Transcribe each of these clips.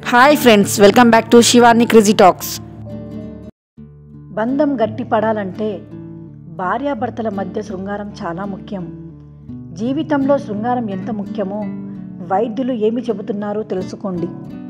hi friends welcome back to Shivani crazy talks బంధం గట్టిపడాలంటే భార్యాభర్తల మధ్య శృంగారం చాలా ముఖ్యం జీవితంలో శృంగారం ఎంత ముఖ్యమో వైద్యులు ఏమి చెబుతున్నారో తెలుసుకోండి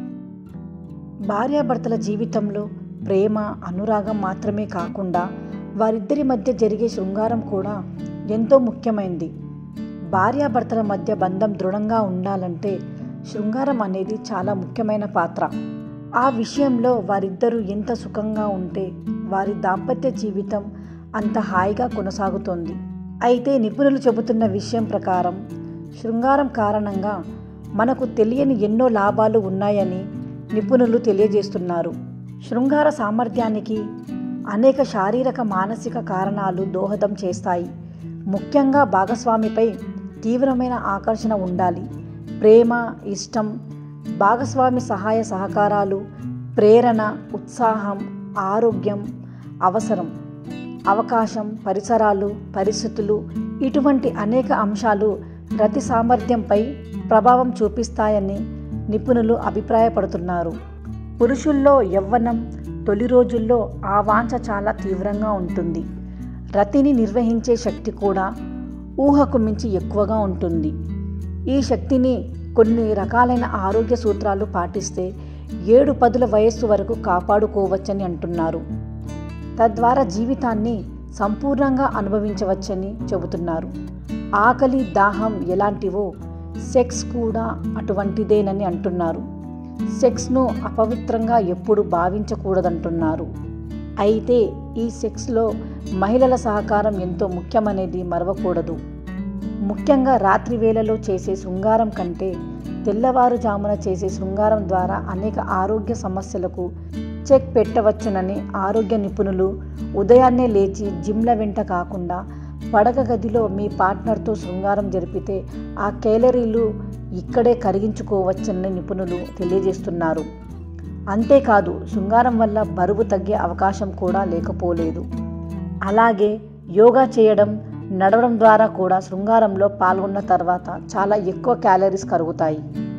భార్యాభర్తల జీవితంలో ప్రేమ అనురాగం మాత్రమే కాకుండా వారిద్దరి మధ్య జరిగే శృంగారం కూడా ఎంతో ముఖ్యమైనది భార్యాభర్తల మధ్య బంధం దృఢంగా ఉండాలంటే శృంగారం అనేది చాలా ముఖ్యమైన పాత్ర ఆ విషయంలో వారిద్దరూ ఎంత సుఖంగా ఉంటే వారి దాంపత్య జీవితం అంత హాయిగా కొనసాగుతోంది అయితే నిపుణులు చెబుతున్న విషయం ప్రకారం శృంగారం కారణంగా మనకు తెలియని ఎన్నో లాభాలు ఉన్నాయని నిపుణులు తెలియజేస్తున్నారు శృంగార సామర్థ్యానికి అనేక శారీరక మానసిక కారణాలు దోహదం చేస్తాయి ముఖ్యంగా భాగస్వామిపై తీవ్రమైన ఆకర్షణ ఉండాలి ప్రేమ ఇష్టం భాగస్వామి సహాయ సహకారాలు ప్రేరణ ఉత్సాహం ఆరోగ్యం అవసరం అవకాశం పరిసరాలు పరిస్థితులు ఇటువంటి అనేక అంశాలు రతి సామర్థ్యంపై ప్రభావం చూపిస్తాయని నిపుణులు అభిప్రాయపడుతున్నారు పురుషుల్లో యవ్వనం తొలి రోజుల్లో ఆ వాంఛ చాలా తీవ్రంగా ఉంటుంది రతిని నిర్వహించే శక్తి కూడా ఊహకు మించి ఎక్కువగా ఉంటుంది ఈ శక్తిని కొన్ని రకాలైన ఆరోగ్య సూత్రాలు పాటిస్తే ఏడు పదుల వయస్సు వరకు కాపాడుకోవచ్చని అంటున్నారు తద్వారా జీవితాన్ని సంపూర్ణంగా అనుభవించవచ్చని చెబుతున్నారు ఆకలి దాహం ఎలాంటివో సెక్స్ కూడా అటువంటిదేనని అంటున్నారు సెక్స్ను అపవిత్రంగా ఎప్పుడు భావించకూడదంటున్నారు అయితే ఈ సెక్స్లో మహిళల సహకారం ఎంతో ముఖ్యమనేది మరవకూడదు ముఖ్యంగా రాత్రి వేళలో చేసే శృంగారం కంటే తెల్లవారుజామున చేసే శృంగారం ద్వారా అనేక ఆరోగ్య సమస్యలకు చెక్ పెట్టవచ్చునని ఆరోగ్య నిపుణులు ఉదయాన్నే లేచి జిమ్ల వెంట కాకుండా పడక గదిలో మీ పార్ట్నర్తో శృంగారం జరిపితే ఆ కేలరీలు ఇక్కడే కరిగించుకోవచ్చని నిపుణులు తెలియజేస్తున్నారు అంతేకాదు శృంగారం వల్ల బరువు తగ్గే అవకాశం కూడా లేకపోలేదు అలాగే యోగా చేయడం నడవడం ద్వారా కూడా శృంగారంలో పాల్గొన్న తర్వాత చాలా ఎక్కువ క్యాలరీస్ కరుగుతాయి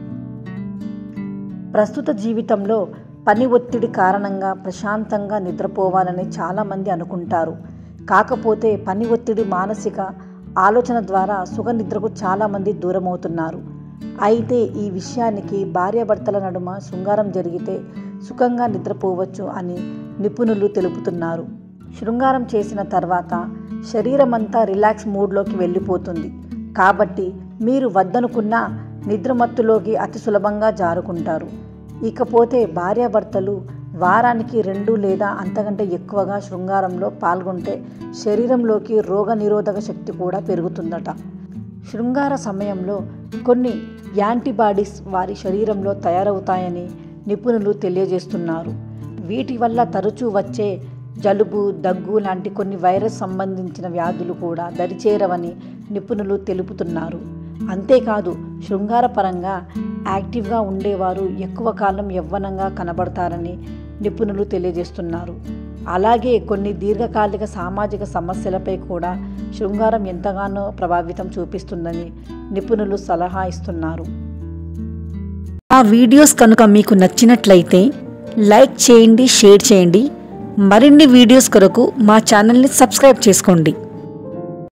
ప్రస్తుత జీవితంలో పని ఒత్తిడి కారణంగా ప్రశాంతంగా నిద్రపోవాలని చాలామంది అనుకుంటారు కాకపోతే పని ఒత్తిడి మానసిక ఆలోచన ద్వారా సుఖ నిద్రకు చాలామంది దూరమవుతున్నారు అయితే ఈ విషయానికి భార్యాభర్తల నడుమ శృంగారం జరిగితే సుఖంగా నిద్రపోవచ్చు అని నిపుణులు తెలుపుతున్నారు శృంగారం చేసిన తర్వాత శరీరం అంతా రిలాక్స్ మూడ్లోకి వెళ్ళిపోతుంది కాబట్టి మీరు వద్దనుకున్న నిద్రమత్తులోకి అతి సులభంగా జారుకుంటారు ఇకపోతే భార్యాభర్తలు వారానికి రెండు లేదా అంతకంటే ఎక్కువగా శృంగారంలో పాల్గొంటే శరీరంలోకి రోగ నిరోధక శక్తి కూడా పెరుగుతుందట శృంగార సమయంలో కొన్ని యాంటీబాడీస్ వారి శరీరంలో తయారవుతాయని నిపుణులు తెలియజేస్తున్నారు వీటి వల్ల తరచూ వచ్చే జలుబు దగ్గు లాంటి కొన్ని వైరస్ సంబంధించిన వ్యాధులు కూడా దరిచేరవని నిపుణులు తెలుపుతున్నారు అంతేకాదు శృంగారపరంగా యాక్టివ్గా ఉండేవారు ఎక్కువ కాలం యవ్వనంగా కనబడతారని నిపుణులు తెలియజేస్తున్నారు అలాగే కొన్ని దీర్ఘకాలిక సామాజిక సమస్యలపై కూడా శృంగారం ఎంతగానో ప్రభావితం చూపిస్తుందని నిపుణులు సలహా ఇస్తున్నారు ఆ వీడియోస్ కనుక మీకు నచ్చినట్లయితే లైక్ చేయండి షేర్ చేయండి మరిన్ని వీడియోస్ కొరకు మా ఛానల్ని సబ్స్క్రైబ్ చేసుకోండి